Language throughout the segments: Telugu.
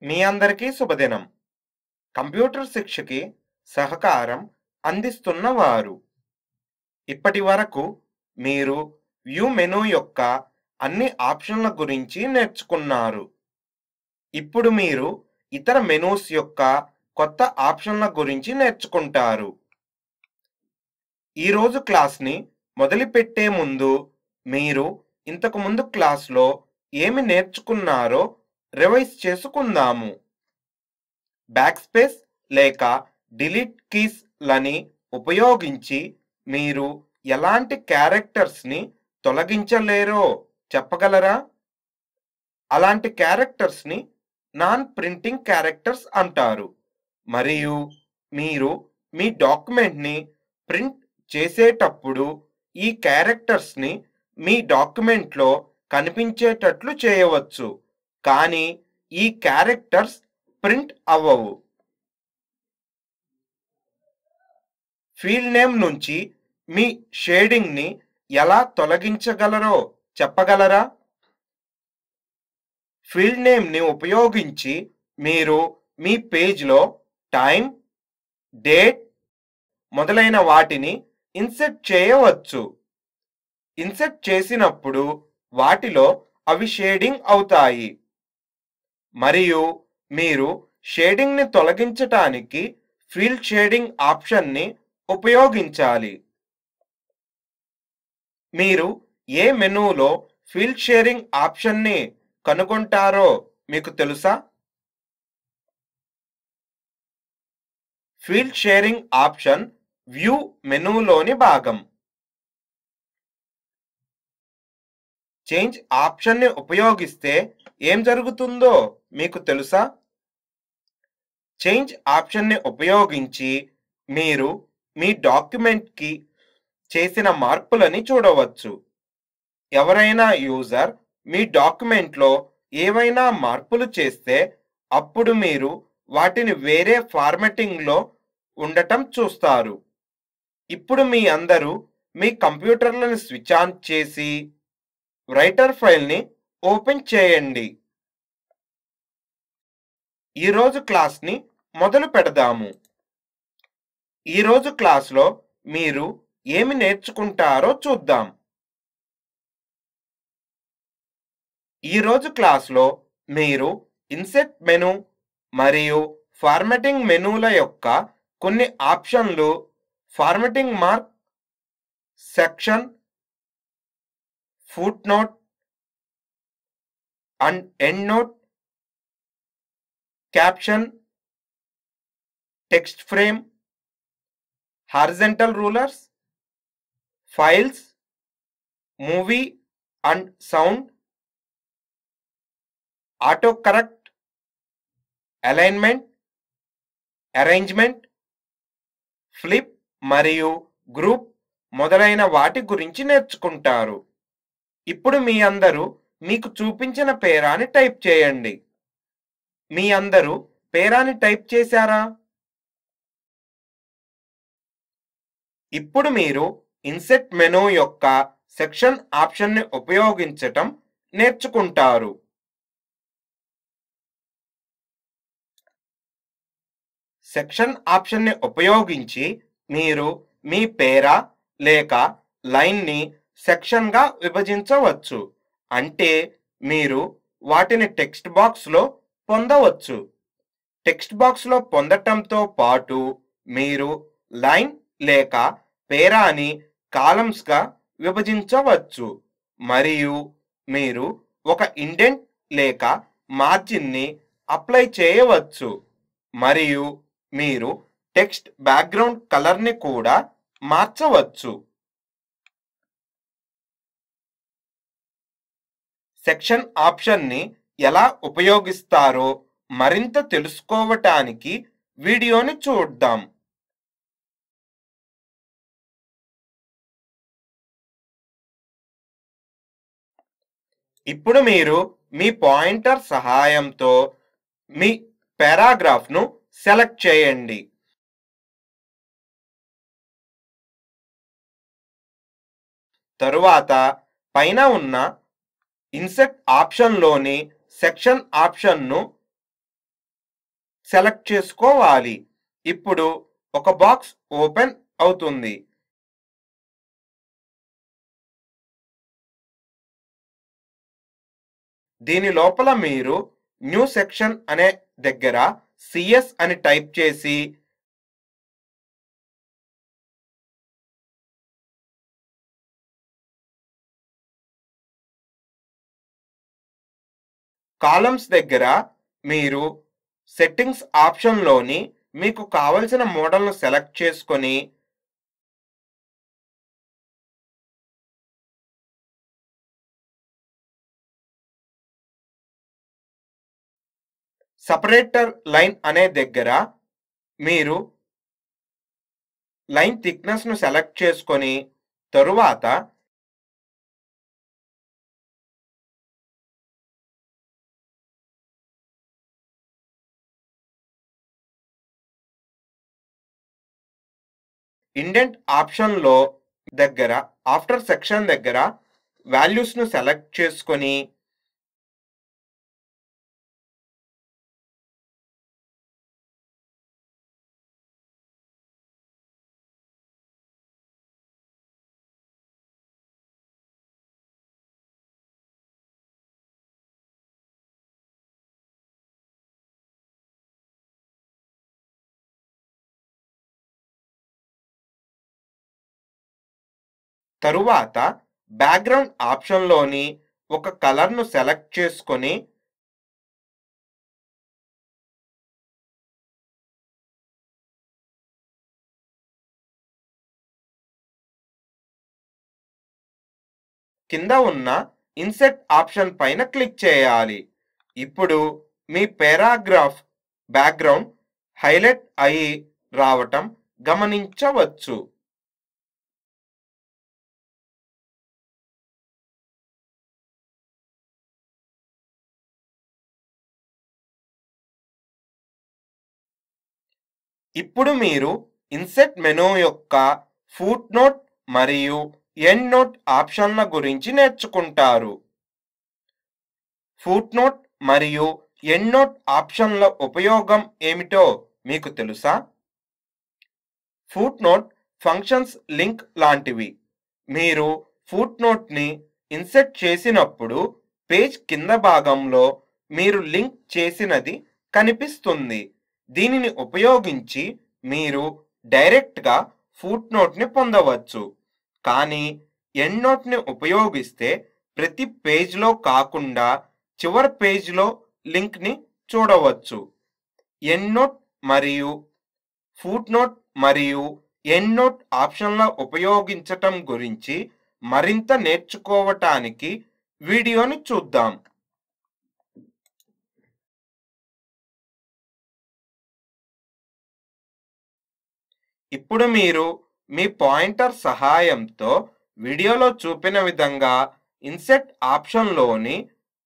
మీ అందరికీ శుభదినం కంప్యూటర్ శిక్షకి సహకారం అందిస్తున్న వారు ఇప్పటి వరకు మీరు వ్యూ మెనూ యొక్క అన్ని ఆప్షన్ల గురించి నేర్చుకున్నారు ఇప్పుడు మీరు ఇతర మెనూస్ యొక్క కొత్త ఆప్షన్ల గురించి నేర్చుకుంటారు ఈరోజు క్లాస్ని మొదలుపెట్టే ముందు మీరు ఇంతకు ముందు క్లాస్లో ఏమి నేర్చుకున్నారో రివైజ్ చేసుకుందాము బ్యాక్ స్పేస్ లేక డిలీట్ కీస్ లని ఉపయోగించి మీరు ఎలాంటి క్యారెక్టర్స్ని తొలగించలేరో చెప్పగలరా అలాంటి క్యారెక్టర్స్ని నాన్ ప్రింటింగ్ క్యారెక్టర్స్ అంటారు మరియు మీరు మీ డాక్యుమెంట్ని ప్రింట్ చేసేటప్పుడు ఈ క్యారెక్టర్స్ని మీ డాక్యుమెంట్లో కనిపించేటట్లు చేయవచ్చు కానీ ఈ క్యారెక్టర్స్ ప్రింట్ అవ్వవు ఫీల్డ్ నేమ్ నుంచి మీ షేడింగ్ని ఎలా తొలగించగలరో చెప్పగలరా ఫీల్డ్ నేమ్ని ఉపయోగించి మీరు మీ పేజ్లో టైం డేట్ మొదలైన వాటిని ఇన్సెట్ చేయవచ్చు ఇన్సెట్ చేసినప్పుడు వాటిలో అవి షేడింగ్ అవుతాయి మరియు మీరు షేడింగ్ని తొలగించటానికి ఫీల్డ్ షేడింగ్ ఆప్షన్ని ఉపయోగించాలి మీరు ఏ మెనూలో ఫీల్డ్ షేరింగ్ ఆప్షన్ని కనుగొంటారో మీకు తెలుసా ఫీల్డ్ షేరింగ్ ఆప్షన్ వ్యూ మెనూలోని భాగం చేంజ్ ఆప్షన్ని ఉపయోగిస్తే ఏం జరుగుతుందో మీకు తెలుసా చేంజ్ ఆప్షన్ని ఉపయోగించి మీరు మీ డాక్యుమెంట్కి చేసిన మార్పులని చూడవచ్చు ఎవరైనా యూజర్ మీ డాక్యుమెంట్లో ఏవైనా మార్పులు చేస్తే అప్పుడు మీరు వాటిని వేరే ఫార్మెటింగ్లో ఉండటం చూస్తారు ఇప్పుడు మీ అందరూ మీ కంప్యూటర్లను స్విచ్ ఆన్ చేసి రైటర్ ఫైల్ని ఓపెన్ చేయండి ఈరోజు క్లాస్ని మొదలు పెడదాము ఈరోజు క్లాస్లో మీరు ఏమి నేర్చుకుంటారో చూద్దాం ఈరోజు క్లాస్లో మీరు ఇన్సెట్ మెను మరియు ఫార్మాటింగ్ మెనూల యొక్క కొన్ని ఆప్షన్లు formatting mark section footnote and endnote caption text frame horizontal rulers files movie and sound autocorrect alignment arrangement flip మరియు గ్రూప్ మొదలైన వాటి గురించి నేర్చుకుంటారు ఇప్పుడు మీ అందరూ మీకు చూపించిన పేరాని టైప్ చేయండి మీ అందరూ పేరాని టైప్ చేశారా ఇప్పుడు మీరు ఇన్సెట్ మెనూ యొక్క సెక్షన్ ఆప్షన్ని ఉపయోగించటం నేర్చుకుంటారు సెక్షన్ ఆప్షన్ని ఉపయోగించి మీరు మీ పేరా లేక లైన్ని సెక్షన్గా విభజించవచ్చు అంటే మీరు వాటిని టెక్స్ట్ బాక్స్లో పొందవచ్చు టెక్స్ట్ బాక్స్లో పొందటంతో పాటు మీరు లైన్ లేక పేరాని కాలమ్స్గా విభజించవచ్చు మరియు మీరు ఒక ఇండెంట్ లేక మార్జిన్ని అప్లై చేయవచ్చు మరియు మీరు టెక్స్ట్ బ్యాక్గ్రౌండ్ కలర్ని కూడా మార్చవచ్చు సెక్షన్ ఆప్షన్ని ఎలా ఉపయోగిస్తారో మరింత తెలుసుకోవటానికి వీడియోని చూద్దాం ఇప్పుడు మీరు మీ పాయింటర్ సహాయంతో మీ పారాగ్రాఫ్ను సెలెక్ట్ చేయండి తరువాత పైన ఉన్న ఇన్సెట్ ఆప్షన్లోని సెక్షన్ ఆప్షన్ను సెలెక్ట్ చేసుకోవాలి ఇప్పుడు ఒక బాక్స్ ఓపెన్ అవుతుంది దీని లోపల మీరు న్యూ సెక్షన్ అనే దగ్గర సిఎస్ అని టైప్ చేసి కాలమ్స్ దగ్గర మీరు సెట్టింగ్స్ ఆప్షన్లోని మీకు కావలసిన మోడల్ను సెలెక్ట్ చేసుకొని సపరేటర్ లైన్ అనే దగ్గర మీరు లైన్ థిక్నెస్ ను సెలెక్ట్ చేసుకొని తరువాత ఇండెంట్ ఆప్షన్లో దగ్గర ఆఫ్టర్ సెక్షన్ దగ్గర వాల్యూస్ ను సెలెక్ట్ చేసుకొని తరువాత బ్యాక్గ్రౌండ్ ఆప్షన్లోని ఒక కలర్ను సెలెక్ట్ చేసుకొని కింద ఉన్న ఇన్సెట్ ఆప్షన్ పైన క్లిక్ చేయాలి ఇప్పుడు మీ పారాగ్రాఫ్ బ్యాక్గ్రౌండ్ హైలైట్ అయి రావటం గమనించవచ్చు ఇప్పుడు మీరు ఇన్సెట్ మెనూ యొక్క ఫుట్ నోట్ మరియు ఎండ్ నోట్ ఆప్షన్ల గురించి నేర్చుకుంటారు ఫుట్ నోట్ మరియు ఎండ్ నోట్ ఆప్షన్ల ఉపయోగం ఏమిటో మీకు తెలుసా ఫుట్ నోట్ ఫంక్షన్స్ లింక్ లాంటివి మీరు ఫుట్ నోట్ని ఇన్సెట్ చేసినప్పుడు పేజ్ కింద భాగంలో మీరు లింక్ చేసినది కనిపిస్తుంది దీనిని ఉపయోగించి మీరు డైరెక్ట్గా ఫుట్ నోట్ని పొందవచ్చు కానీ ఎండ్ నోట్ని ఉపయోగిస్తే ప్రతి పేజ్లో కాకుండా చివరి పేజ్లో లింక్ని చూడవచ్చు ఎండ్ నోట్ మరియు ఫుట్ నోట్ మరియు ఎండ్ నోట్ ఆప్షన్ల ఉపయోగించటం గురించి మరింత నేర్చుకోవటానికి వీడియోని చూద్దాం ఇప్పుడు మీరు మీ పాయింటర్ సహాయంతో వీడియోలో చూపిన విధంగా ఇన్సెట్ ఆప్షన్లోని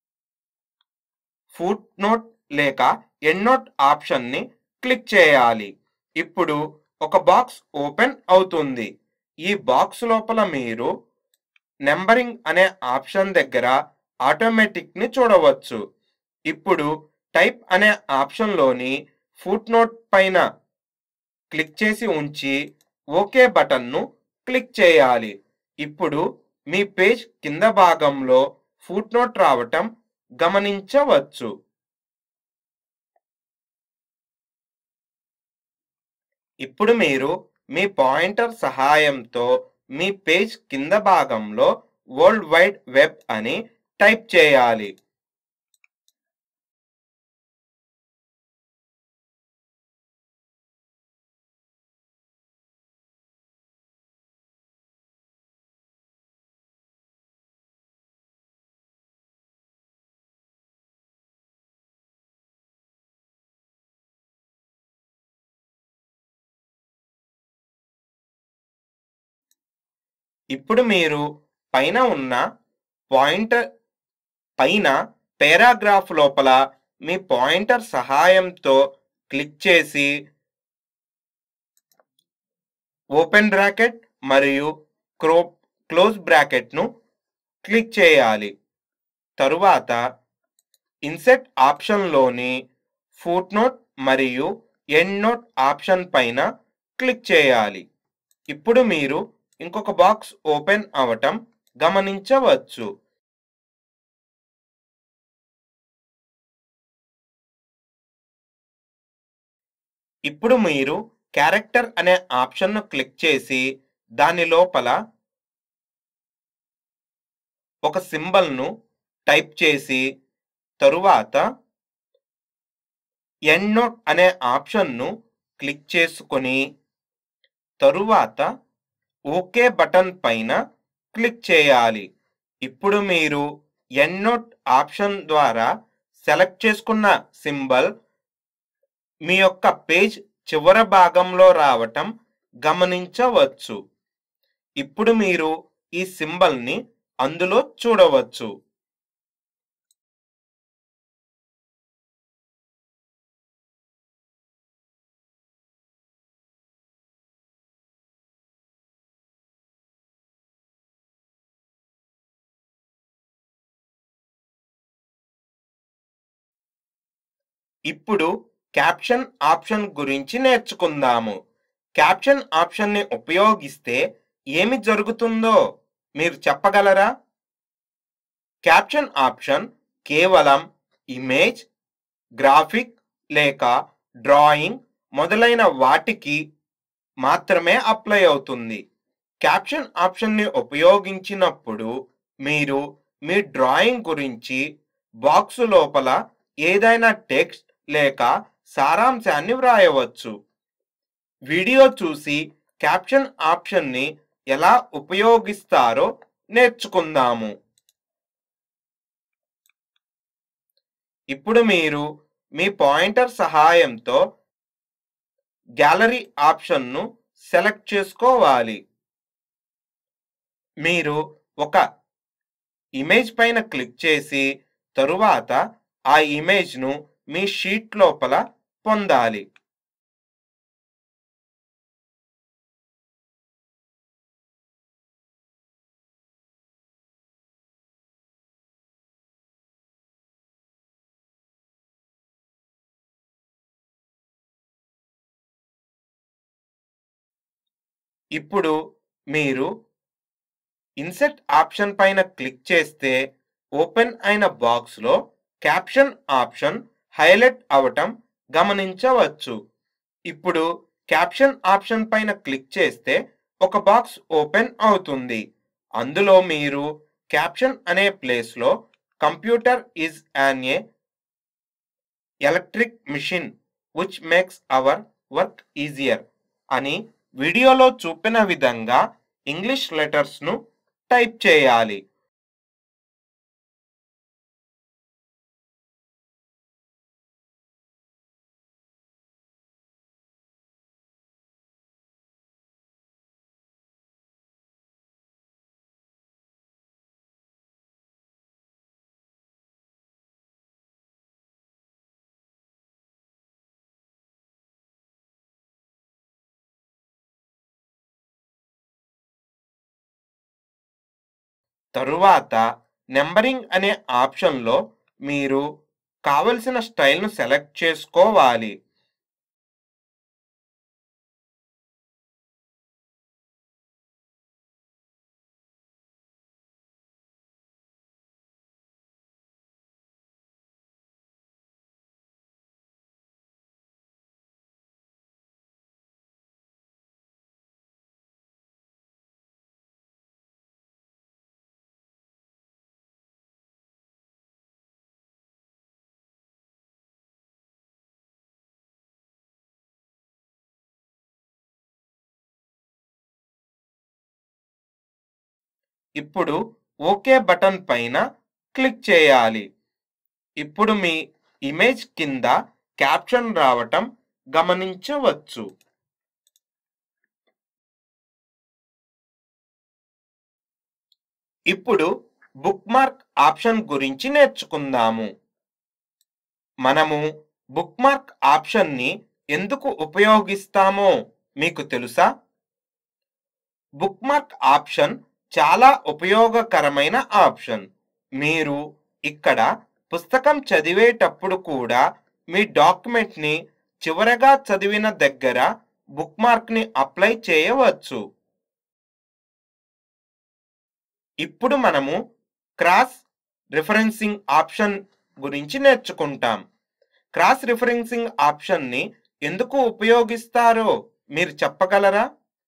ఫుట్ నోట్ లేక ఎండ్ నోట్ ఆప్షన్ని క్లిక్ చేయాలి ఇప్పుడు ఒక బాక్స్ ఓపెన్ అవుతుంది ఈ బాక్స్ లోపల మీరు నెంబరింగ్ అనే ఆప్షన్ దగ్గర ఆటోమేటిక్ని చూడవచ్చు ఇప్పుడు టైప్ అనే ఆప్షన్లోని ఫుట్ నోట్ పైన క్లిక్ చేసి ఉంచి ఓకే బటన్ను క్లిక్ చేయాలి ఇప్పుడు మీ పేజ్ కింద భాగంలో ఫుట్ నోట్ రావటం గమనించవచ్చు ఇప్పుడు మీరు మీ పాయింటర్ సహాయంతో మీ పేజ్ కింద భాగంలో వరల్డ్ వైడ్ వెబ్ అని టైప్ చేయాలి ఇప్పుడు మీరు పైన ఉన్న పాయింటర్ పైన పారాగ్రాఫ్ లోపల మీ పాయింటర్ సహాయంతో క్లిక్ చేసి ఓపెన్ బ్రాకెట్ మరియు క్రో క్లోజ్ బ్రాకెట్ను క్లిక్ చేయాలి తరువాత ఇన్సెట్ ఆప్షన్లోని ఫుట్ నోట్ మరియు ఎండ్ నోట్ ఆప్షన్ పైన క్లిక్ చేయాలి ఇప్పుడు మీరు ఇంకొక బాక్స్ ఓపెన్ అవటం గమనించవచ్చు ఇప్పుడు మీరు క్యారెక్టర్ అనే ఆప్షన్ను క్లిక్ చేసి దాని లోపల ఒక సింబల్ను టైప్ చేసి తరువాత ఎండ్ నోట్ అనే ఆప్షన్ను క్లిక్ చేసుకొని తరువాత ఓకే బటన్ పైన క్లిక్ చేయాలి ఇప్పుడు మీరు ఎండ్ నోట్ ఆప్షన్ ద్వారా సెలెక్ట్ చేసుకున్న సింబల్ మీ యొక్క పేజ్ చివరి భాగంలో రావటం గమనించవచ్చు ఇప్పుడు మీరు ఈ సింబల్ని అందులో చూడవచ్చు ఇప్పుడు క్యాప్షన్ ఆప్షన్ గురించి నేర్చుకుందాము క్యాప్షన్ ఆప్షన్ని ఉపయోగిస్తే ఏమి జరుగుతుందో మీరు చెప్పగలరా క్యాప్షన్ ఆప్షన్ కేవలం ఇమేజ్ గ్రాఫిక్ లేక డ్రాయింగ్ మొదలైన వాటికి మాత్రమే అప్లై అవుతుంది క్యాప్షన్ ఆప్షన్ని ఉపయోగించినప్పుడు మీరు మీ డ్రాయింగ్ గురించి బాక్సు లోపల ఏదైనా టెక్స్ట్ లేక సారాంశాన్ని వ్రాయవచ్చు వీడియో చూసి క్యాప్షన్ ఆప్షన్ని ఎలా ఉపయోగిస్తారో నేర్చుకుందాము ఇప్పుడు మీరు మీ పాయింటర్ సహాయంతో గ్యాలరీ ఆప్షన్ను సెలెక్ట్ చేసుకోవాలి మీరు ఒక ఇమేజ్ పైన క్లిక్ చేసి తరువాత ఆ ఇమేజ్ను మీ షీట్ లోపల పొందాలి ఇప్పుడు మీరు ఇన్సెట్ ఆప్షన్ పైన క్లిక్ చేస్తే ఓపెన్ అయిన బాక్స్లో క్యాప్షన్ ఆప్షన్ హైలైట్ అవటం గమనించవచ్చు ఇప్పుడు క్యాప్షన్ ఆప్షన్ పైన క్లిక్ చేస్తే ఒక బాక్స్ ఓపెన్ అవుతుంది అందులో మీరు క్యాప్షన్ అనే ప్లేస్లో computer is an a electric machine which makes our work easier అని వీడియోలో చూపిన విధంగా ఇంగ్లీష్ లెటర్స్ను టైప్ చేయాలి తరువాత నెంబరింగ్ అనే ఆప్షన్లో మీరు కావలసిన స్టైల్ను సెలెక్ట్ చేసుకోవాలి ఇప్పుడు ఓకే బటన్ పైన క్లిక్ చేయాలి ఇప్పుడు మీ ఇమేజ్ కింద క్యాప్షన్ రావటం గమనించవచ్చు ఇప్పుడు బుక్ మార్క్ ఆప్షన్ గురించి నేర్చుకుందాము మనము బుక్ మార్క్ ఆప్షన్ని ఎందుకు ఉపయోగిస్తామో మీకు తెలుసా బుక్ మార్క్ ఆప్షన్ చాలా ఉపయోగకరమైన ఆప్షన్ మీరు ఇక్కడ పుస్తకం చదివేటప్పుడు కూడా మీ డాక్యుమెంట్ని చివరగా చదివిన దగ్గర బుక్మార్క్ని అప్లై చేయవచ్చు ఇప్పుడు మనము క్రాస్ రిఫరెన్సింగ్ ఆప్షన్ గురించి నేర్చుకుంటాం క్రాస్ రిఫరెన్సింగ్ ఆప్షన్ని ఎందుకు ఉపయోగిస్తారో మీరు చెప్పగలరా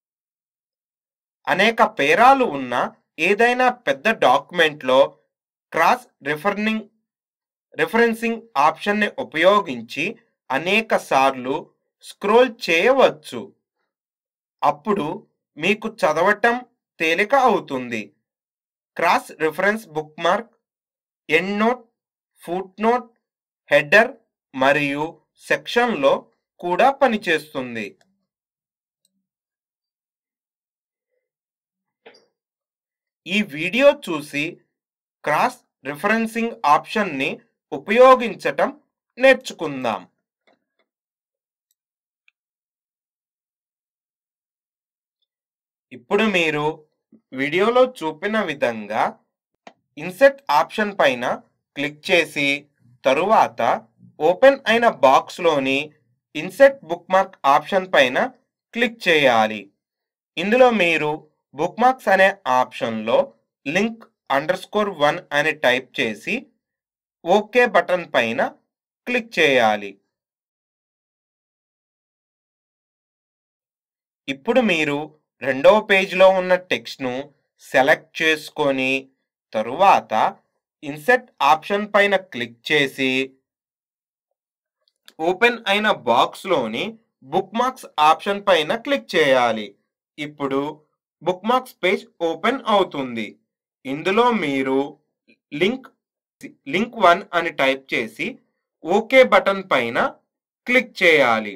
అనేక పేరాలు ఉన్న ఏదైనా పెద్ద డాక్యుమెంట్లో క్రాస్ రిఫర్నింగ్ రిఫరెన్సింగ్ ఆప్షన్ని ఉపయోగించి అనేక సార్లు స్క్రోల్ చేయవచ్చు అప్పుడు మీకు చదవటం తేలిక అవుతుంది cross reference bookmark endnote footnote header మరియు సెక్షన్లో కూడా పనిచేస్తుంది ఈ వీడియో చూసి క్రాస్ రిఫరెన్సింగ్ ఆప్షన్ని ఉపయోగించటం నేర్చుకుందాం ఇప్పుడు మీరు వీడియోలో చూపిన విధంగా ఇన్సెట్ ఆప్షన్ పైన క్లిక్ చేసి తరువాత ఓపెన్ అయిన బాక్స్లోని ఇన్సెట్ బుక్మార్క్ ఆప్షన్ పైన క్లిక్ చేయాలి ఇందులో మీరు బుక్మార్క్స్ అనే ఆప్షన్లో లింక్ అండర్ స్కోర్ వన్ అని టైప్ చేసి ఓకే బటన్ పైన క్లిక్ చేయాలి ఇప్పుడు మీరు రెండవ పేజీలో ఉన్న టెక్స్ట్ను సెలెక్ట్ చేసుకొని తరువాత ఇన్సెట్ ఆప్షన్ పైన క్లిక్ చేసి ఓపెన్ అయిన బాక్స్లోని బుక్ మార్క్స్ ఆప్షన్ పైన క్లిక్ చేయాలి ఇప్పుడు బుక్ మార్క్స్ పేజ్ ఓపెన్ అవుతుంది ఇందులో మీరు లింక్ లింక్ వన్ అని టైప్ చేసి ఓకే బటన్ పైన క్లిక్ చేయాలి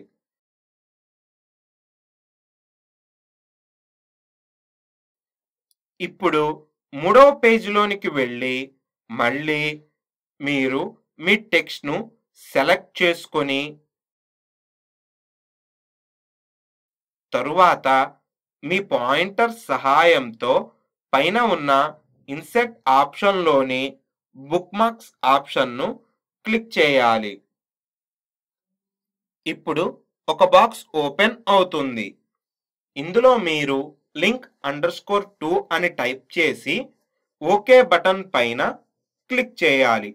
ఇప్పుడు మూడవ పేజీలోనికి వెళ్ళి మళ్ళీ మీరు మీ టెక్స్ట్ను సెలెక్ట్ చేసుకొని తరువాత మీ పాయింటర్ సహాయంతో పైన ఉన్న ఇన్సెట్ ఆప్షన్లోని బుక్ మార్క్స్ ఆప్షన్ను క్లిక్ చేయాలి ఇప్పుడు ఒక బాక్స్ ఓపెన్ అవుతుంది ఇందులో మీరు లింక్ అండర్ స్కోర్ టూ అని టైప్ చేసి ఓకే బటన్ పైన క్లిక్ చేయాలి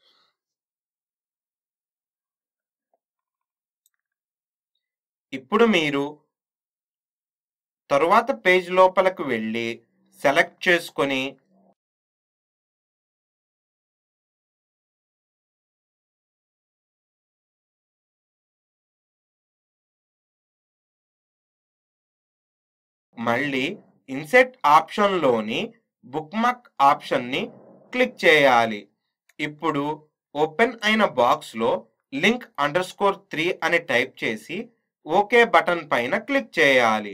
ఇప్పుడు మీరు తరువాత పేజ్ లోపలకు వెళ్ళి సెలెక్ట్ చేసుకొని మళ్ళీ ఇన్సెట్ ఆప్షన్లోని బుక్ మార్క్ ఆప్షన్ని క్లిక్ చేయాలి ఇప్పుడు ఓపెన్ అయిన బాక్స్లో లింక్ అండర్ స్కోర్ త్రీ అని టైప్ చేసి ఓకే బటన్ పైన క్లిక్ చేయాలి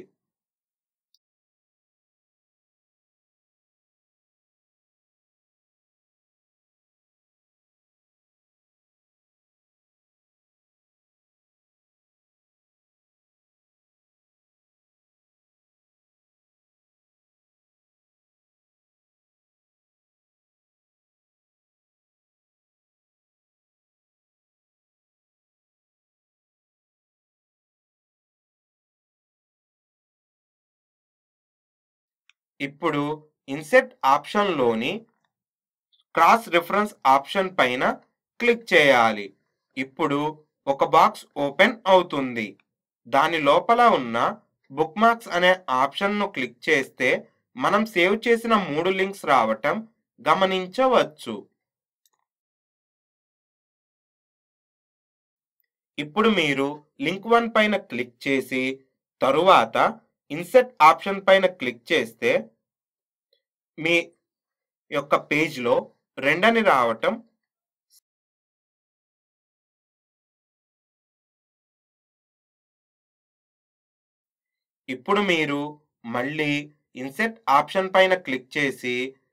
ఇప్పుడు ఇన్సెట్ ఆప్షన్లోని క్రాస్ రిఫరెన్స్ ఆప్షన్ పైన క్లిక్ చేయాలి ఇప్పుడు ఒక బాక్స్ ఓపెన్ అవుతుంది దాని లోపల ఉన్న బుక్ మార్క్స్ అనే ఆప్షన్ను క్లిక్ చేస్తే మనం సేవ్ చేసిన మూడు లింక్స్ రావటం గమనించవచ్చు ఇప్పుడు మీరు లింక్ వన్ పైన క్లిక్ చేసి తరువాత ఇన్సెట్ ఆప్షన్ పైన క్లిక్ చేస్తే మీ యొక్క పేజ్లో రెండని రావటం ఇప్పుడు మీరు మళ్ళీ ఇన్సెట్ ఆప్షన్ పైన క్లిక్ చేసి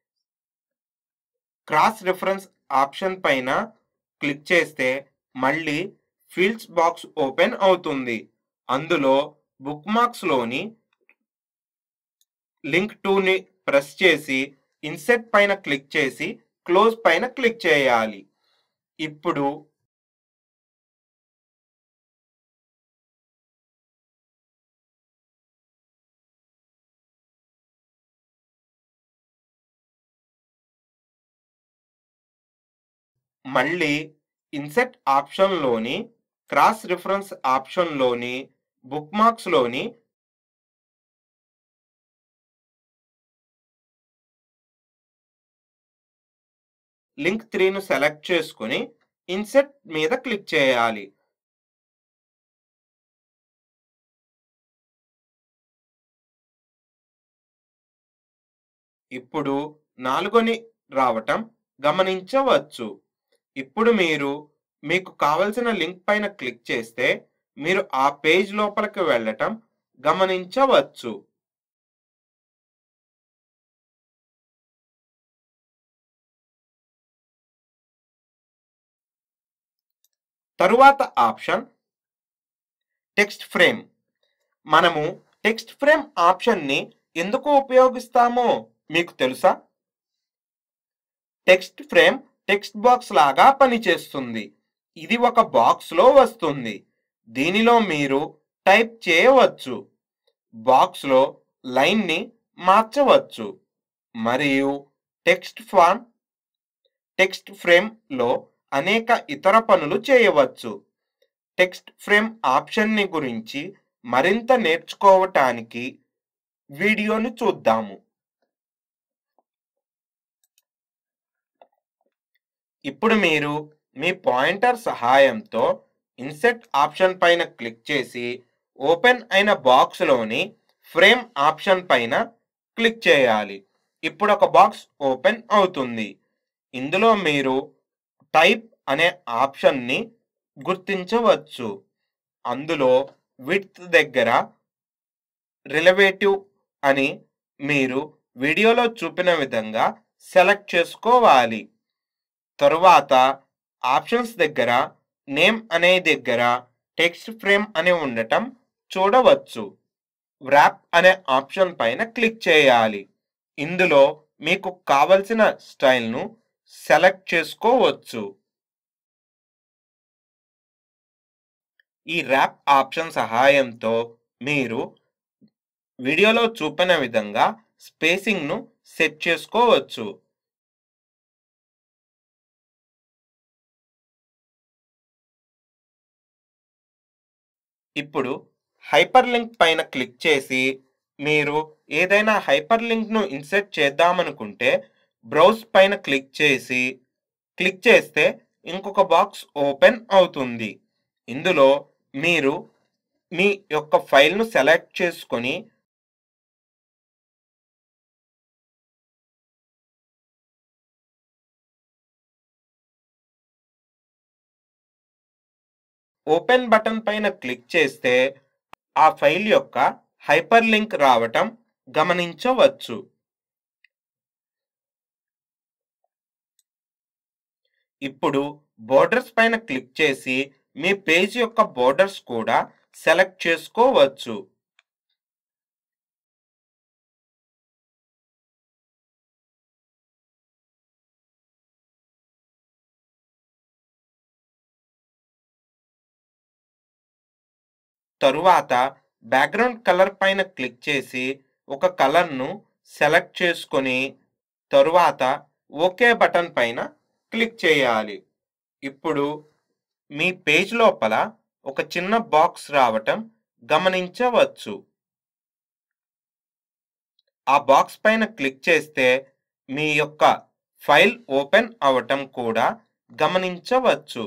క్రాస్ రిఫరెన్స్ ఆప్షన్ పైన క్లిక్ చేస్తే మళ్ళీ ఫీల్డ్స్ బాక్స్ ఓపెన్ అవుతుంది అందులో బుక్ మార్క్స్లోని లింక్ టూని ప్రెస్ చేసి ఇన్సెట్ పైన క్లిక్ చేసి క్లోజ్ పైన క్లిక్ చేయాలి ఇప్పుడు మళ్ళీ ఇన్సెట్ ఆప్షన్లోని క్రాస్ రిఫరెన్స్ ఆప్షన్లోని బుక్ మార్క్స్లోని లింక్ త్రీను సెలెక్ట్ చేసుకుని ఇన్సెట్ మీద క్లిక్ చేయాలి ఇప్పుడు నాలుగని రావటం గమనించవచ్చు ఇప్పుడు మీరు మీకు కావలసిన లింక్ పైన క్లిక్ చేస్తే మీరు ఆ పేజ్ లోపలికి వెళ్ళటం గమనించవచ్చు తరువాత ఆప్షన్ టెక్స్ట్ ఫ్రేమ్ మనము టెక్స్ట్ ఫ్రేమ్ ఆప్షన్ని ఎందుకు ఉపయోగిస్తామో మీకు తెలుసా టెక్స్ట్ ఫ్రేమ్ టెక్స్ట్ బాక్స్ లాగా పనిచేస్తుంది ఇది ఒక బాక్స్లో వస్తుంది దీనిలో మీరు టైప్ చేయవచ్చు బాక్స్లో లైన్ని మార్చవచ్చు మరియు టెక్స్ట్ ఫామ్ టెక్స్ట్ ఫ్రేమ్లో అనేక ఇతర పనులు చేయవచ్చు టెక్స్ట్ ఫ్రేమ్ ఆప్షన్ని గురించి మరింత నేర్చుకోవటానికి వీడియోని చూద్దాము ఇప్పుడు మీరు మీ పాయింటర్ సహాయంతో ఇన్సెట్ ఆప్షన్ పైన క్లిక్ చేసి ఓపెన్ అయిన బాక్స్లోని ఫ్రేమ్ ఆప్షన్ పైన క్లిక్ చేయాలి ఇప్పుడు ఒక బాక్స్ ఓపెన్ అవుతుంది ఇందులో మీరు టైప్ అనే ఆప్షన్ని గుర్తించవచ్చు అందులో విత్ దగ్గర రిలవేటివ్ అని మీరు వీడియోలో చూపిన విధంగా సెలెక్ట్ చేసుకోవాలి తరువాత ఆప్షన్స్ దగ్గర నేమ్ అనే దగ్గర టెక్స్ట్ ఫ్రేమ్ అని ఉండటం చూడవచ్చు వ్రాప్ అనే ఆప్షన్ పైన క్లిక్ చేయాలి ఇందులో మీకు కావలసిన స్టైల్ను సెలెక్ట్ చేసుకోవచ్చు ఈ ర్యాప్ ఆప్షన్ సహాయంతో మీరు వీడియోలో చూపిన విధంగా స్పేసింగ్ను సెట్ చేసుకోవచ్చు ఇప్పుడు హైపర్ లింక్ పైన క్లిక్ చేసి మీరు ఏదైనా హైపర్ లింక్ను ఇన్సెట్ చేద్దామనుకుంటే బ్రౌజ్ పైన క్లిక్ చేసి క్లిక్ చేస్తే ఇంకొక బాక్స్ ఓపెన్ అవుతుంది ఇందులో మీరు మీ యొక్క ఫైల్ను సెలెక్ట్ చేసుకొని ఓపెన్ బటన్ పైన క్లిక్ చేస్తే ఆ ఫైల్ యొక్క హైపర్ లింక్ రావటం గమనించవచ్చు ఇప్పుడు బోర్డర్స్ పైన క్లిక్ చేసి మీ పేజ్ యొక్క బోర్డర్స్ కూడా సెలెక్ట్ చేసుకోవచ్చు తరువాత బ్యాక్గ్రౌండ్ కలర్ పైన క్లిక్ చేసి ఒక కలర్ను సెలెక్ట్ చేసుకొని తరువాత ఓకే బటన్ పైన క్లిక్ చేయాలి ఇప్పుడు మీ పేజ్ లోపల ఒక చిన్న బాక్స్ రావటం గమనించవచ్చు ఆ బాక్స్ పైన క్లిక్ చేస్తే మీ యొక్క ఫైల్ ఓపెన్ అవటం కూడా గమనించవచ్చు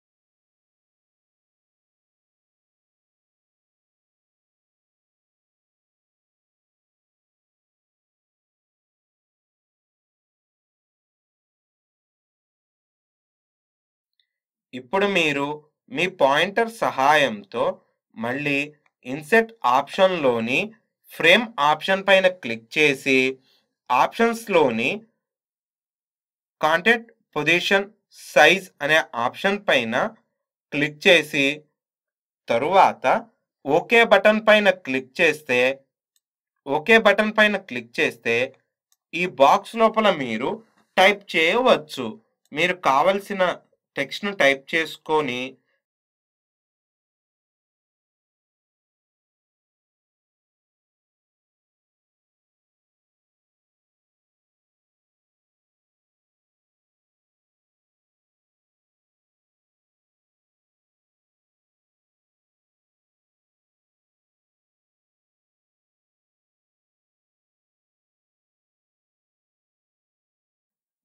ఇప్పుడు మీరు మీ పాయింటర్ సహాయంతో మళ్ళీ ఇన్సెట్ ఆప్షన్లోని ఫ్రేమ్ ఆప్షన్ పైన క్లిక్ చేసి ఆప్షన్స్లోని కాంటెంట్ పొజిషన్ సైజ్ అనే ఆప్షన్ పైన క్లిక్ చేసి తరువాత ఓకే బటన్ పైన క్లిక్ చేస్తే ఓకే బటన్ పైన క్లిక్ చేస్తే ఈ బాక్స్ లోపల మీరు టైప్ చేయవచ్చు మీరు కావలసిన టెక్స్ట్ను టైప్ చేసుకొని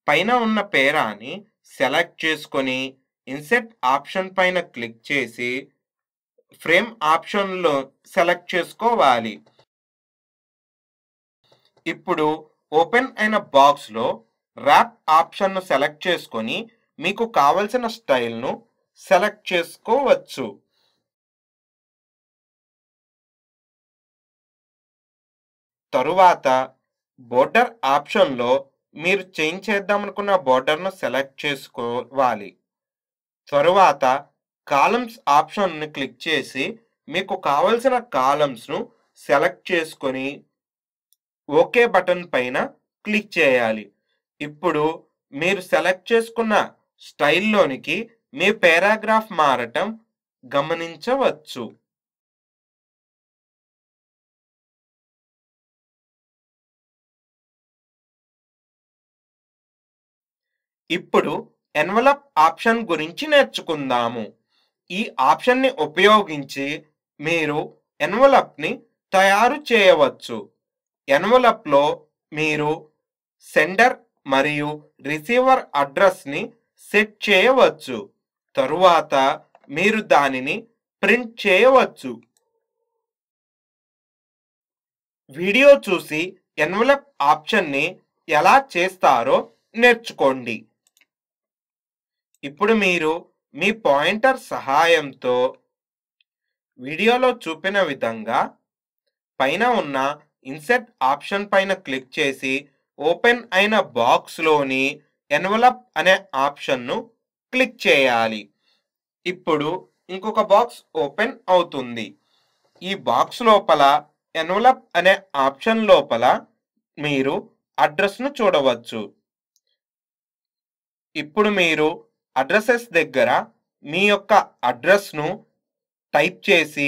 పైన ఉన్న పేరాని సెలెక్ట్ చేసుకొని ఇన్సెట్ ఆప్షన్ పైన క్లిక్ చేసి ఫ్రేమ్ ఆప్షన్లో సెలెక్ట్ చేసుకోవాలి ఇప్పుడు ఓపెన్ అయిన బాక్స్లో ర్యాప్ ఆప్షన్ను సెలెక్ట్ చేసుకొని మీకు కావలసిన స్టైల్ను సెలెక్ట్ చేసుకోవచ్చు తరువాత బోర్డర్ ఆప్షన్లో మీరు చేంజ్ చేద్దామనుకున్న బోర్డర్ను సెలెక్ట్ చేసుకోవాలి తరువాత కాలమ్స్ ఆప్షన్ని క్లిక్ చేసి మీకు కావలసిన కాలమ్స్ను సెలెక్ట్ చేసుకొని ఓకే బటన్ పైన క్లిక్ చేయాలి ఇప్పుడు మీరు సెలెక్ట్ చేసుకున్న స్టైల్లోనికి మీ పారాగ్రాఫ్ మారటం గమనించవచ్చు ఇప్పుడు ఎన్వలప్ ఆప్షన్ గురించి నేర్చుకుందాము ఈ ఆప్షన్ని ఉపయోగించి మీరు ఎన్వలప్ని తయారు చేయవచ్చు ఎన్వలప్లో మీరు సెండర్ మరియు రిసీవర్ అడ్రస్ని సెట్ చేయవచ్చు తరువాత మీరు దానిని ప్రింట్ చేయవచ్చు వీడియో చూసి ఎన్వలప్ ఆప్షన్ని ఎలా చేస్తారో నేర్చుకోండి ఇప్పుడు మీరు మీ పాయింటర్ సహాయంతో వీడియోలో చూపిన విధంగా పైన ఉన్న ఇన్సెట్ ఆప్షన్ పైన క్లిక్ చేసి ఓపెన్ అయిన బాక్స్లోని ఎన్వలప్ అనే ఆప్షన్ను క్లిక్ చేయాలి ఇప్పుడు ఇంకొక బాక్స్ ఓపెన్ అవుతుంది ఈ బాక్స్ లోపల ఎన్వలప్ అనే ఆప్షన్ లోపల మీరు అడ్రస్ను చూడవచ్చు ఇప్పుడు మీరు అడ్రసెస్ దగ్గర మీ యొక్క అడ్రస్ను టైప్ చేసి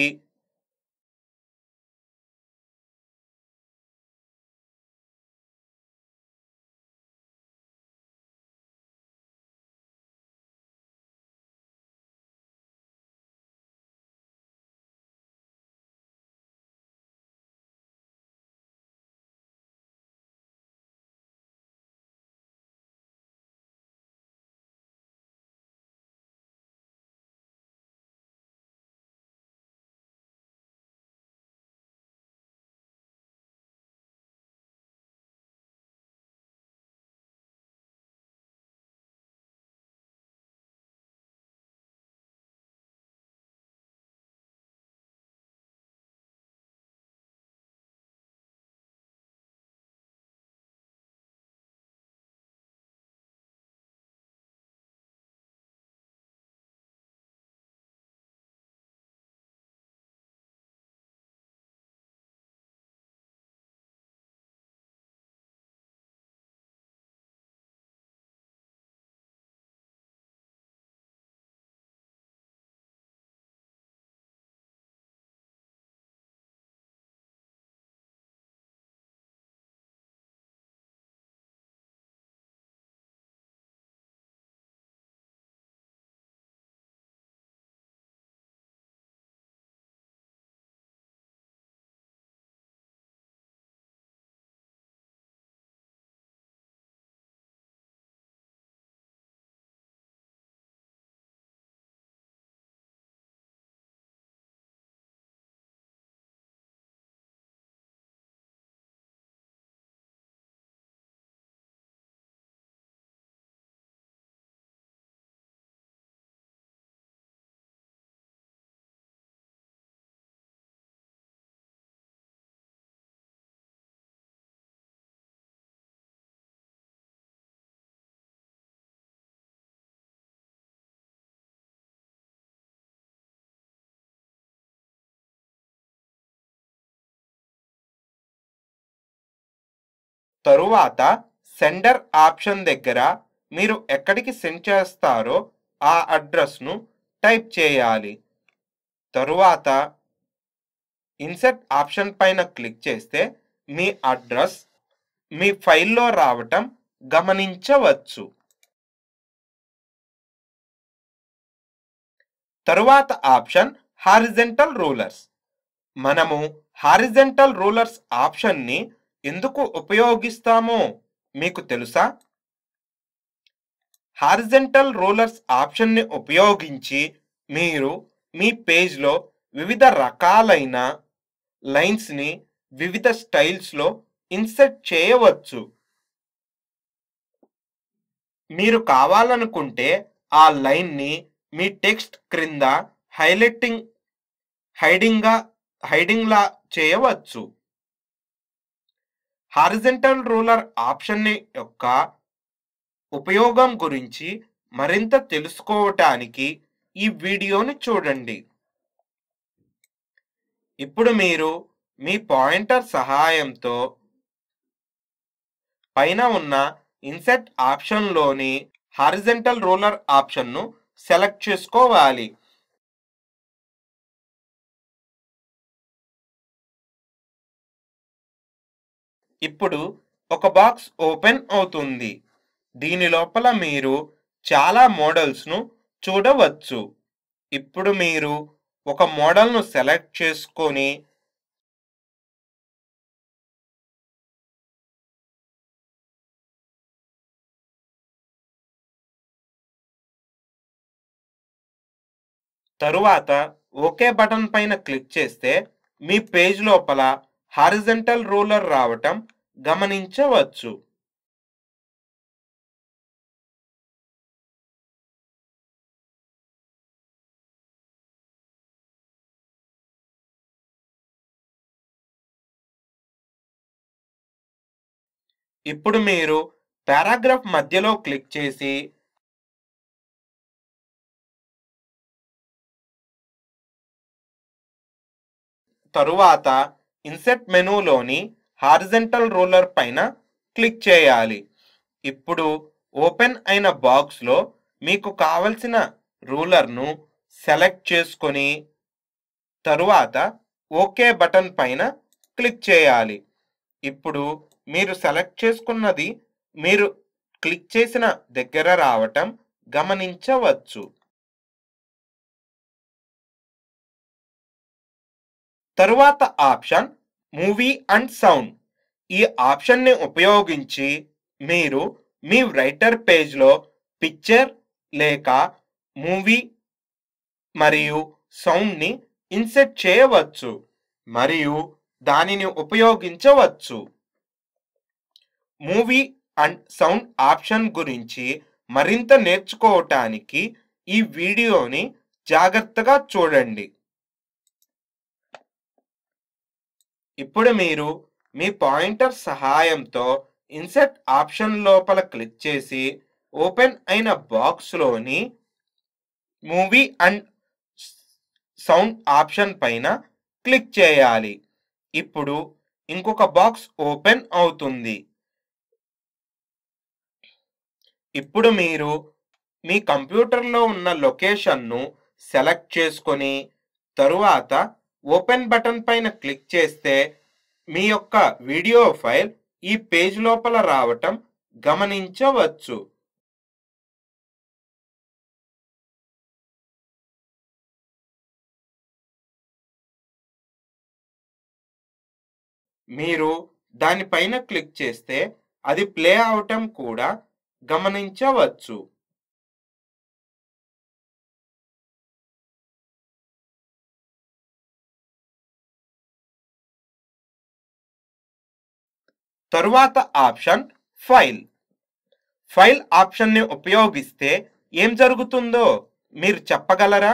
తరువాత సెండర్ ఆప్షన్ దగ్గర మీరు ఎక్కడికి సెండ్ చేస్తారో ఆ అడ్రస్ను టైప్ చేయాలి తరువాత ఇన్సెట్ ఆప్షన్ పైన క్లిక్ చేస్తే మీ అడ్రస్ మీ ఫైల్లో రావటం గమనించవచ్చు తరువాత ఆప్షన్ హారిజెంటల్ రూలర్స్ మనము హారిజెంటల్ రూలర్స్ ఆప్షన్ని ఎందుకు ఉపయోగిస్తామో మీకు తెలుసా హారిజెంటల్ రూలర్స్ ఆప్షన్ని ఉపయోగించి మీరు మీ పేజ్లో వివిధ రకాలైన లైన్స్ని వివిధ స్టైల్స్లో ఇన్సర్ట్ చేయవచ్చు మీరు కావాలనుకుంటే ఆ లైన్ని మీ టెక్స్ట్ క్రింద హైలైటింగ్ హైడింగ్గా హైడింగ్లా చేయవచ్చు హారిజెంటల్ రూలర్ ఆప్షన్ యొక్క ఉపయోగం గురించి మరింత తెలుసుకోవటానికి ఈ వీడియోని చూడండి ఇప్పుడు మీరు మీ పాయింటర్ సహాయంతో పైన ఉన్న ఇన్సెట్ ఆప్షన్లోని హారిజెంటల్ రూలర్ ఆప్షన్ను సెలెక్ట్ చేసుకోవాలి ఇప్పుడు ఒక బాక్స్ ఓపెన్ అవుతుంది దీని లోపల మీరు చాలా మోడల్స్ను చూడవచ్చు ఇప్పుడు మీరు ఒక మోడల్ను సెలెక్ట్ చేసుకొని తరువాత ఓకే బటన్ పైన క్లిక్ చేస్తే మీ పేజ్ లోపల హారిజెంటల్ రూలర్ రావటం గమనించవచ్చు ఇప్పుడు మీరు పారాగ్రాఫ్ మధ్యలో క్లిక్ చేసి తరువాత ఇన్సెట్ మెనూలోని హారిజెంటల్ రూలర్ పైన క్లిక్ చేయాలి ఇప్పుడు ఓపెన్ అయిన బాక్స్లో మీకు కావలసిన రూలర్ను సెలెక్ట్ చేసుకొని తరువాత ఓకే బటన్ పైన క్లిక్ చేయాలి ఇప్పుడు మీరు సెలెక్ట్ చేసుకున్నది మీరు క్లిక్ చేసిన దగ్గర రావటం గమనించవచ్చు తరువాత ఆప్షన్ మూవీ అండ్ సౌండ్ ఈ ఆప్షన్ని ఉపయోగించి మీరు మీ రైటర్ పేజ్లో పిక్చర్ లేక మూవీ మరియు సౌండ్ని ఇన్సెట్ చేయవచ్చు మరియు దానిని ఉపయోగించవచ్చు మూవీ అండ్ సౌండ్ ఆప్షన్ గురించి మరింత నేర్చుకోవటానికి ఈ వీడియోని జాగ్రత్తగా చూడండి ఇప్పుడు మీరు మీ పాయింటర్ సహాయంతో ఇన్సెట్ ఆప్షన్ లోపల క్లిక్ చేసి ఓపెన్ అయిన బాక్స్లోని మూవీ అండ్ సౌండ్ ఆప్షన్ పైన క్లిక్ చేయాలి ఇప్పుడు ఇంకొక బాక్స్ ఓపెన్ అవుతుంది ఇప్పుడు మీరు మీ కంప్యూటర్లో ఉన్న లొకేషన్ను సెలెక్ట్ చేసుకొని తరువాత ఓపెన్ బటన్ పైన క్లిక్ చేస్తే మీ యొక్క వీడియో ఫైల్ ఈ పేజ్ లోపల రావటం గమనించవచ్చు మీరు దానిపైన క్లిక్ చేస్తే అది ప్లే అవటం కూడా గమనించవచ్చు తరువాత ఆప్షన్ ఫైల్ ఫైల్ ఆప్షన్ని ఉపయోగిస్తే ఏం జరుగుతుందో మీరు చెప్పగలరా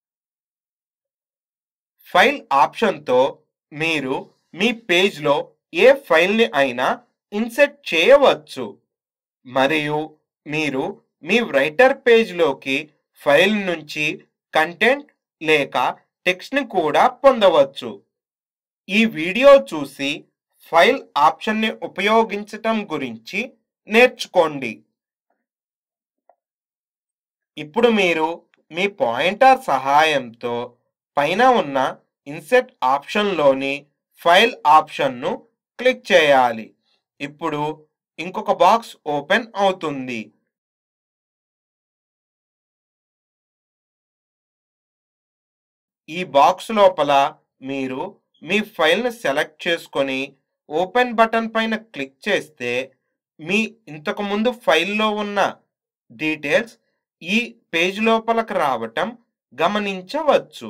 ఫైల్ ఆప్షన్తో మీరు మీ పేజ్లో ఏ ఫైల్ని అయినా ఇన్సెట్ చేయవచ్చు మరియు మీరు మీ రైటర్ పేజ్లోకి ఫైల్ నుంచి కంటెంట్ లేక టెక్స్ట్ని కూడా పొందవచ్చు ఈ వీడియో చూసి ఫైల్ ఆప్షన్ని ఉపయోగించటం గురించి నేర్చుకోండి ఇప్పుడు మీరు మీ పాయింటర్ సహాయంతో పైన ఉన్న ఇన్సెట్ ఆప్షన్లోని ఫైల్ ఆప్షన్ను క్లిక్ చేయాలి ఇప్పుడు ఇంకొక బాక్స్ ఓపెన్ అవుతుంది ఈ బాక్స్ లోపల మీరు మీ ఫైల్ని సెలెక్ట్ చేసుకొని ఓపెన్ బటన్ పైన క్లిక్ చేస్తే మీ ఇంతకు ముందు ఫైల్లో ఉన్న డీటెయిల్స్ ఈ పేజ్ లోపలకు రావటం గమనించవచ్చు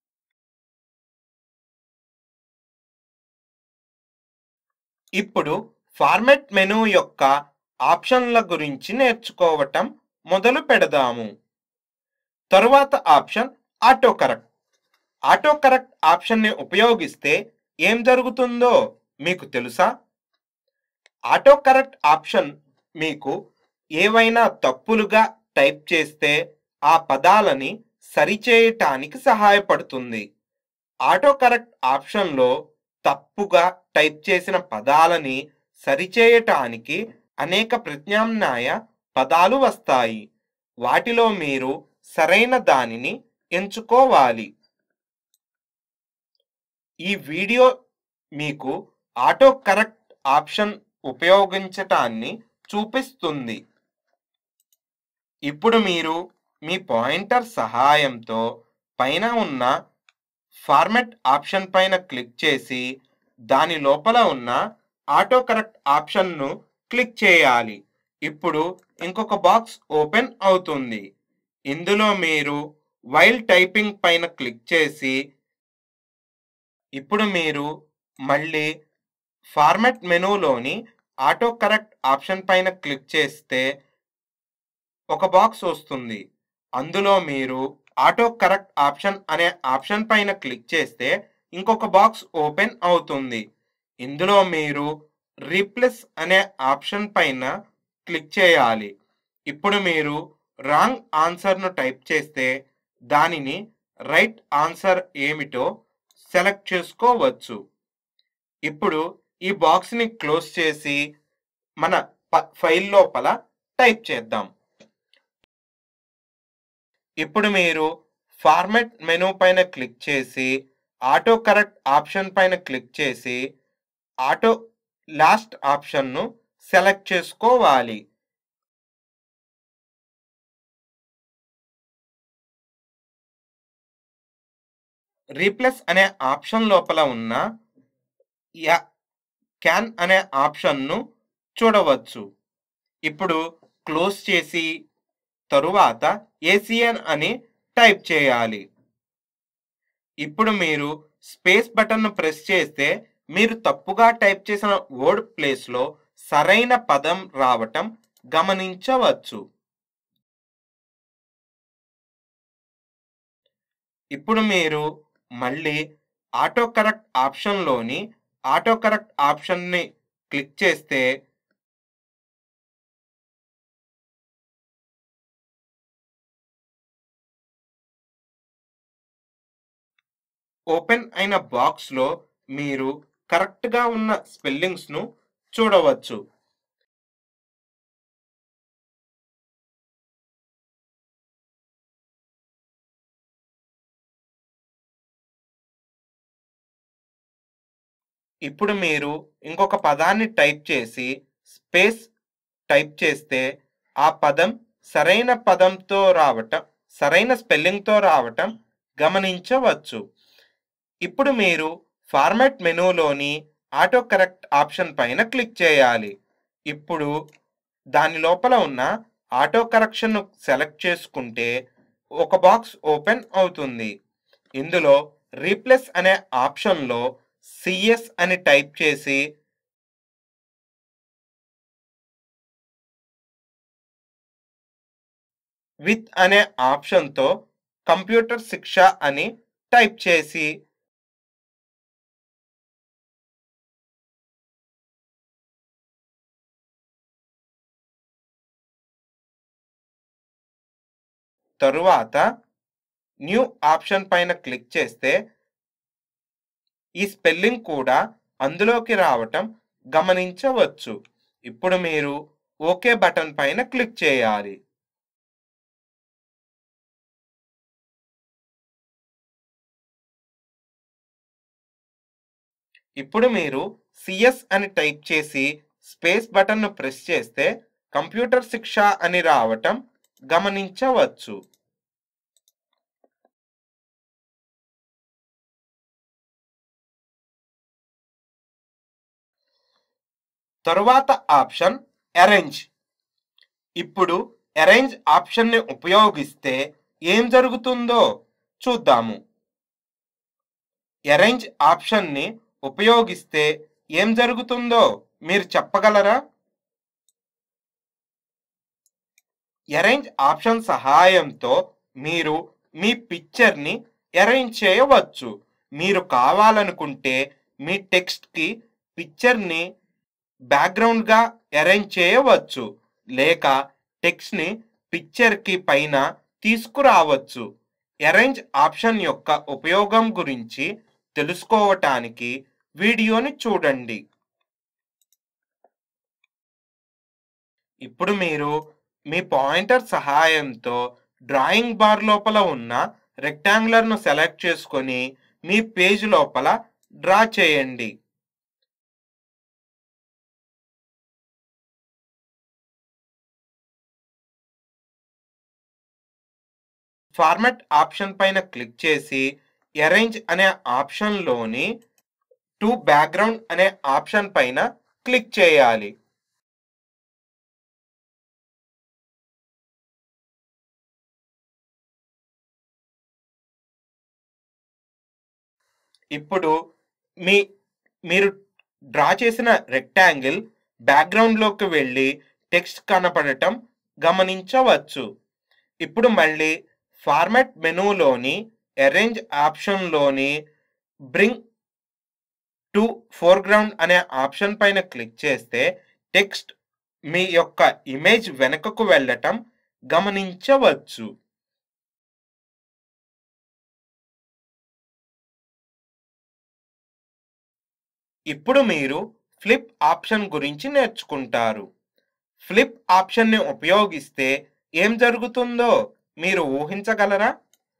ఇప్పుడు ఫార్మెట్ మెనూ యొక్క ఆప్షన్ల గురించి నేర్చుకోవటం మొదలు పెడదాము తరువాత option autocorrect autocorrect ఆప్షన్ని ఉపయోగిస్తే ఏం జరుగుతుందో మీకు తెలుసా ఆటో కరెక్ట్ ఆప్షన్ మీకు ఏవైనా తప్పులుగా టైప్ చేస్తే ఆ పదాలని సరిచేయటానికి సహాయపడుతుంది ఆటో కరెక్ట్ ఆప్షన్లో తప్పుగా టైప్ చేసిన పదాలని సరిచేయటానికి అనేక ప్రత్యామ్నాయ పదాలు వస్తాయి వాటిలో మీరు సరైన దానిని ఎంచుకోవాలి ఈ వీడియో మీకు ఆటో కరెక్ట్ ఆప్షన్ ఉపయోగించటాన్ని చూపిస్తుంది ఇప్పుడు మీరు మీ పాయింటర్ సహాయంతో పైన ఉన్న ఫార్మెట్ ఆప్షన్ పైన క్లిక్ చేసి దాని లోపల ఉన్న ఆటో కరెక్ట్ ఆప్షన్ను క్లిక్ చేయాలి ఇప్పుడు ఇంకొక బాక్స్ ఓపెన్ అవుతుంది ఇందులో మీరు వైల్ టైపింగ్ పైన క్లిక్ చేసి ఇప్పుడు మీరు మళ్ళీ ఫార్మెట్ మెనూలోని ఆటో కరెక్ట్ ఆప్షన్ పైన క్లిక్ చేస్తే ఒక బాక్స్ వస్తుంది అందులో మీరు ఆటో కరెక్ట్ ఆప్షన్ అనే ఆప్షన్ పైన క్లిక్ చేస్తే ఇంకొక బాక్స్ ఓపెన్ అవుతుంది ఇందులో మీరు రీప్లేస్ అనే ఆప్షన్ పైన క్లిక్ చేయాలి ఇప్పుడు మీరు రాంగ్ ఆన్సర్ను టైప్ చేస్తే దానిని రైట్ ఆన్సర్ ఏమిటో సెలెక్ట్ చేసుకోవచ్చు ఇప్పుడు ఈ బాక్స్ని క్లోజ్ చేసి మన ప- ఫైల్ లోపల టైప్ చేద్దాం ఇప్పుడు మీరు ఫార్మెట్ మెనూ పైన క్లిక్ చేసి ఆటో కరెక్ట్ ఆప్షన్ పైన క్లిక్ చేసి ఆటో లాస్ట్ ఆప్షన్ను సెలెక్ట్ చేసుకోవాలి రీప్లేస్ అనే ఆప్షన్ లోపల ఉన్న యా క్యాన్ అనే ఆప్షన్ను చూడవచ్చు ఇప్పుడు క్లోజ్ చేసి తరువాత ఏసియన్ అని టైప్ చేయాలి ఇప్పుడు మీరు స్పేస్ బటన్ను ప్రెస్ చేస్తే మీరు తప్పుగా టైప్ చేసిన వర్డ్ ప్లేస్లో సరైన పదం రావటం గమనించవచ్చు ఇప్పుడు మీరు మళ్ళీ ఆటో కరెక్ట్ ఆప్షన్లోని ఆటో కరెక్ట్ ఆప్షన్ని క్లిక్ చేస్తే ఓపెన్ అయిన బాక్స్లో మీరు కరెక్ట్గా ఉన్న స్పెల్లింగ్స్ను చూడవచ్చు ఇప్పుడు మీరు ఇంకొక పదాన్ని టైప్ చేసి స్పేస్ టైప్ చేస్తే ఆ పదం సరైన పదంతో రావటం సరైన స్పెల్లింగ్తో రావటం గమనించవచ్చు ఇప్పుడు మీరు ఫార్మాట్ మెనూలోని ఆటో కరెక్ట్ ఆప్షన్ పైన క్లిక్ చేయాలి ఇప్పుడు దాని లోపల ఉన్న ఆటో కరెక్షన్ను సెలెక్ట్ చేసుకుంటే ఒక బాక్స్ ఓపెన్ అవుతుంది ఇందులో రీప్లేస్ అనే ఆప్షన్లో సిఎస్ అని టైప్ చేసి విత్ అనే ఆప్షన్తో కంప్యూటర్ శిక్ష అని టైప్ చేసి తరువాత న్యూ ఆప్షన్ పైన క్లిక్ చేస్తే ఈ స్పెల్లింగ్ కూడా అందులోకి రావటం గమనించవచ్చు ఇప్పుడు మీరు ఓకే బటన్ పైన క్లిక్ చేయాలి ఇప్పుడు మీరు సిఎస్ అని టైప్ చేసి స్పేస్ బటన్ను ప్రెస్ చేస్తే కంప్యూటర్ శిక్ష అని రావటం గమనించవచ్చు తరువాత ఆప్షన్ అరేంజ్ ఇప్పుడు అరేంజ్ ఆప్షన్ని ఉపయోగిస్తే ఏం జరుగుతుందో చూద్దాము అరేంజ్ ఆప్షన్ని ఉపయోగిస్తే ఏం జరుగుతుందో మీరు చెప్పగలరా అరేంజ్ ఆప్షన్ సహాయంతో మీరు మీ పిక్చర్ని అరేంజ్ చేయవచ్చు మీరు కావాలనుకుంటే మీ టెక్స్ట్కి పిక్చర్ని బ్యాక్గ్రౌండ్గా అరేంజ్ చేయవచ్చు లేక టెక్స్ట్ని పిక్చర్కి పైన తీసుకురావచ్చు అరేంజ్ ఆప్షన్ యొక్క ఉపయోగం గురించి తెలుసుకోవటానికి వీడియోని చూడండి ఇప్పుడు మీరు మీ పాయింటర్ సహాయంతో డ్రాయింగ్ బార్ లోపల ఉన్న రెక్టాంగులర్ను సెలెక్ట్ చేసుకొని మీ పేజ్ లోపల డ్రా చేయండి ఫార్మాట్ ఆప్షన్ పైన క్లిక్ చేసి అరేంజ్ అనే ఆప్షన్లోని టు బ్యాక్గ్రౌండ్ అనే ఆప్షన్ పైన క్లిక్ చేయాలి ఇప్పుడు మీ మీరు డ్రా చేసిన రెక్టాంగిల్ బ్యాక్గ్రౌండ్లోకి వెళ్ళి టెక్స్ట్ కనపడటం గమనించవచ్చు ఇప్పుడు మళ్ళీ ఫార్మాట్ మెనూలోని అరేంజ్ ఆప్షన్లోని బ్రింగ్ టు ఫోర్గ్రౌండ్ అనే ఆప్షన్ పైన క్లిక్ చేస్తే టెక్స్ట్ మీ యొక్క ఇమేజ్ వెనుకకు వెళ్ళటం గమనించవచ్చు ఇప్పుడు మీరు ఫ్లిప్ ఆప్షన్ గురించి నేర్చుకుంటారు ఫ్లిప్ ఆప్షన్ని ఉపయోగిస్తే ఏం జరుగుతుందో మీరు ఊహించగలరా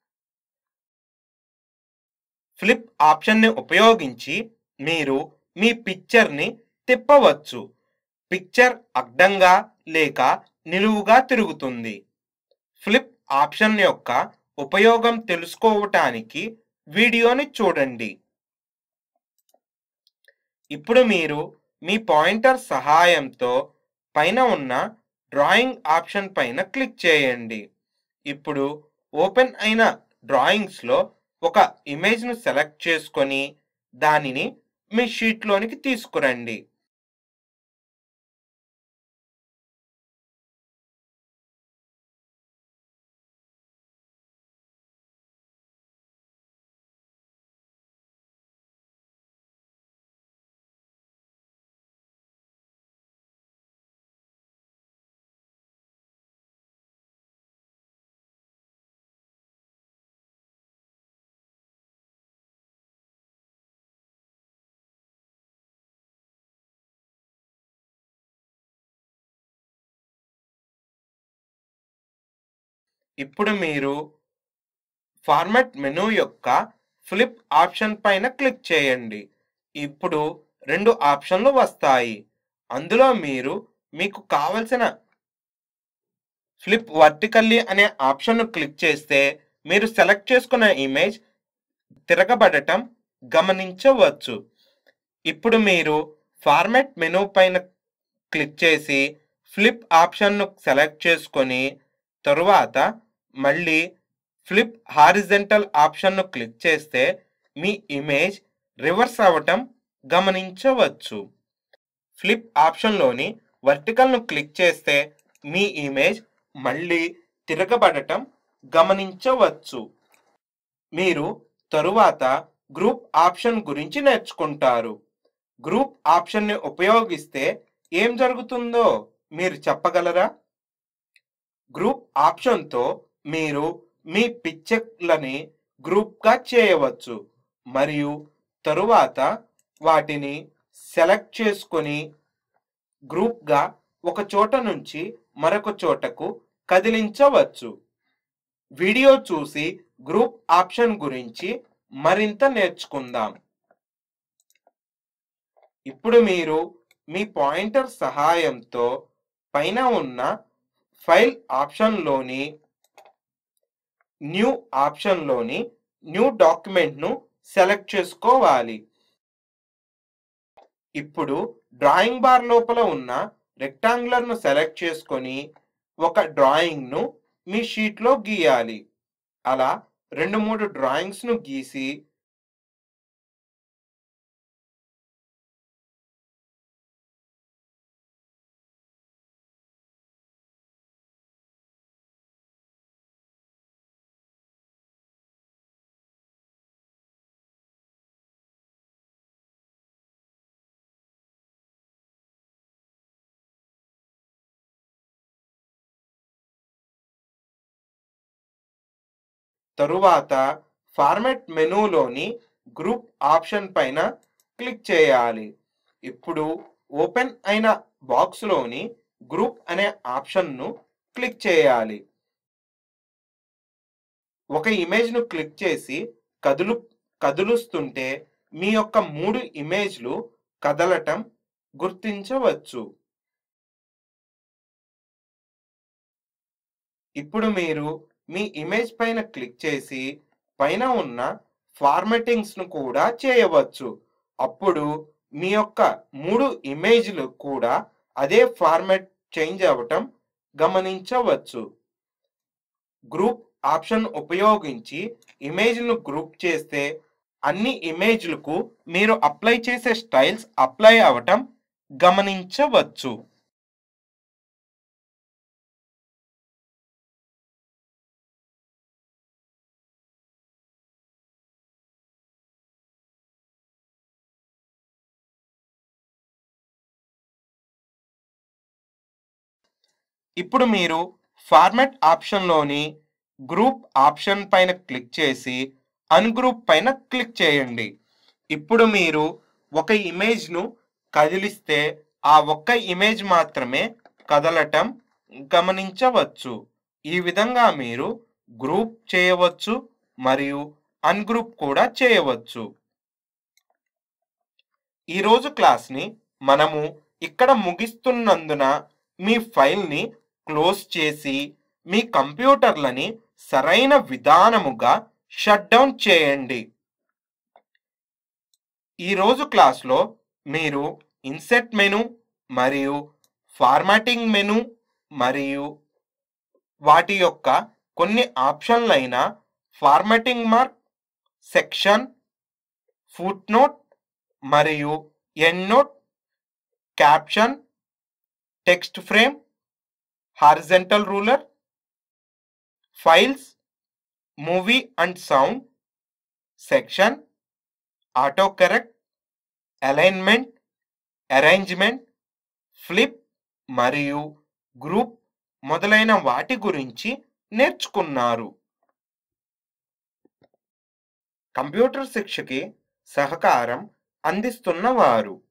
ఫ్లిప్ ఆప్షన్ని ఉపయోగించి మీరు మీ పిక్చర్ని తిప్పవచ్చు పిక్చర్ అడ్డంగా లేక నిలువుగా తిరుగుతుంది ఫ్లిప్ ఆప్షన్ యొక్క ఉపయోగం తెలుసుకోవటానికి వీడియోని చూడండి ఇప్పుడు మీరు మీ పాయింటర్ సహాయంతో పైన ఉన్న డ్రాయింగ్ ఆప్షన్ పైన క్లిక్ చేయండి ఇప్పుడు ఓపెన్ అయిన డ్రాయింగ్స్లో ఒక ఇమేజ్ను సెలెక్ట్ చేసుకొని దానిని మీ షీట్లోనికి తీసుకురండి ఇప్పుడు మీరు ఫార్మాట్ మెనూ యొక్క ఫ్లిప్ ఆప్షన్ పైన క్లిక్ చేయండి ఇప్పుడు రెండు ఆప్షన్లు వస్తాయి అందులో మీరు మీకు కావలసిన ఫ్లిప్ వర్టికల్లీ అనే ఆప్షన్ను క్లిక్ చేస్తే మీరు సెలెక్ట్ చేసుకున్న ఇమేజ్ తిరగబడటం గమనించవచ్చు ఇప్పుడు మీరు ఫార్మాట్ మెనూ పైన క్లిక్ చేసి ఫ్లిప్ ఆప్షన్ను సెలెక్ట్ చేసుకొని తరువాత మళ్ళీ ఫ్లిప్ హారిజెంటల్ ఆప్షన్ను క్లిక్ చేస్తే మీ ఇమేజ్ రివర్స్ అవ్వటం గమనించవచ్చు ఫ్లిప్ ఆప్షన్లోని వర్టికల్ను క్లిక్ చేస్తే మీ ఇమేజ్ మళ్ళీ తిరగబడటం గమనించవచ్చు మీరు తరువాత గ్రూప్ ఆప్షన్ గురించి నేర్చుకుంటారు గ్రూప్ ఆప్షన్ని ఉపయోగిస్తే ఏం జరుగుతుందో మీరు చెప్పగలరా గ్రూప్ ఆప్షన్తో మీరు మీ పిక్చర్లని గ్రూప్గా చేయవచ్చు మరియు తరువాత వాటిని సెలెక్ట్ చేసుకొని గ్రూప్గా ఒక చోట నుంచి మరొక చోటకు కదిలించవచ్చు వీడియో చూసి గ్రూప్ ఆప్షన్ గురించి మరింత నేర్చుకుందాం ఇప్పుడు మీరు మీ పాయింటర్ సహాయంతో పైన ఉన్న ఫైల్ ఆప్షన్లోని న్యూ ఆప్షన్లోని న్యూ డాక్యుమెంట్ను సెలెక్ట్ చేసుకోవాలి ఇప్పుడు డ్రాయింగ్ బార్ లోపల ఉన్న రెక్టాంగులర్ను సెలెక్ట్ చేసుకొని ఒక డ్రాయింగ్ను మీ షీట్లో గీయాలి అలా రెండు మూడు డ్రాయింగ్స్ను గీసి తరువాత ఫార్మాట్ మెనూలోని గ్రూప్ ఆప్షన్ పైన క్లిక్ చేయాలి ఇప్పుడు ఓపెన్ అయిన బాక్స్లోని గ్రూప్ అనే ఆప్షన్ను క్లిక్ చేయాలి ఒక ఇమేజ్ను క్లిక్ చేసి కదులు కదులుస్తుంటే మీ యొక్క మూడు ఇమేజ్లు కదలటం గుర్తించవచ్చు ఇప్పుడు మీరు మీ ఇమేజ్ పైన క్లిక్ చేసి పైన ఉన్న ఫార్మాటింగ్స్ ను కూడా చేయవచ్చు అప్పుడు మీ యొక్క మూడు ఇమేజ్లు కూడా అదే ఫార్మాట్ చేంజ్ అవ్వటం గమనించవచ్చు గ్రూప్ ఆప్షన్ ఉపయోగించి ఇమేజ్ను గ్రూప్ చేస్తే అన్ని ఇమేజ్లకు మీరు అప్లై చేసే స్టైల్స్ అప్లై అవ్వటం గమనించవచ్చు ఇప్పుడు మీరు ఫార్మాట్ ఆప్షన్లోని గ్రూప్ ఆప్షన్ పైన క్లిక్ చేసి అన్గ్రూప్ పైన క్లిక్ చేయండి ఇప్పుడు మీరు ఒక ఇమేజ్ను కదిలిస్తే ఆ ఒక్క ఇమేజ్ మాత్రమే కదలటం గమనించవచ్చు ఈ విధంగా మీరు గ్రూప్ చేయవచ్చు మరియు అన్గ్రూప్ కూడా చేయవచ్చు ఈరోజు క్లాస్ని మనము ఇక్కడ ముగిస్తున్నందున మీ ఫైల్ని క్లోజ్ చేసి మీ కంప్యూటర్లని సరైన విధానముగా షట్ డౌన్ చేయండి ఈరోజు క్లాస్లో మీరు ఇన్సెట్ మెను మరియు ఫార్మాటింగ్ మెను మరియు వాటి యొక్క కొన్ని ఆప్షన్లైన formatting mark section footnote మరియు endnote caption text frame horizontal ruler files movie and sound section autocorrect alignment arrangement flip మరియు గ్రూప్ మొదలైన వాటి గురించి నేర్చుకున్నారు కంప్యూటర్ శిక్షకి సహకారం అందిస్తున్నవారు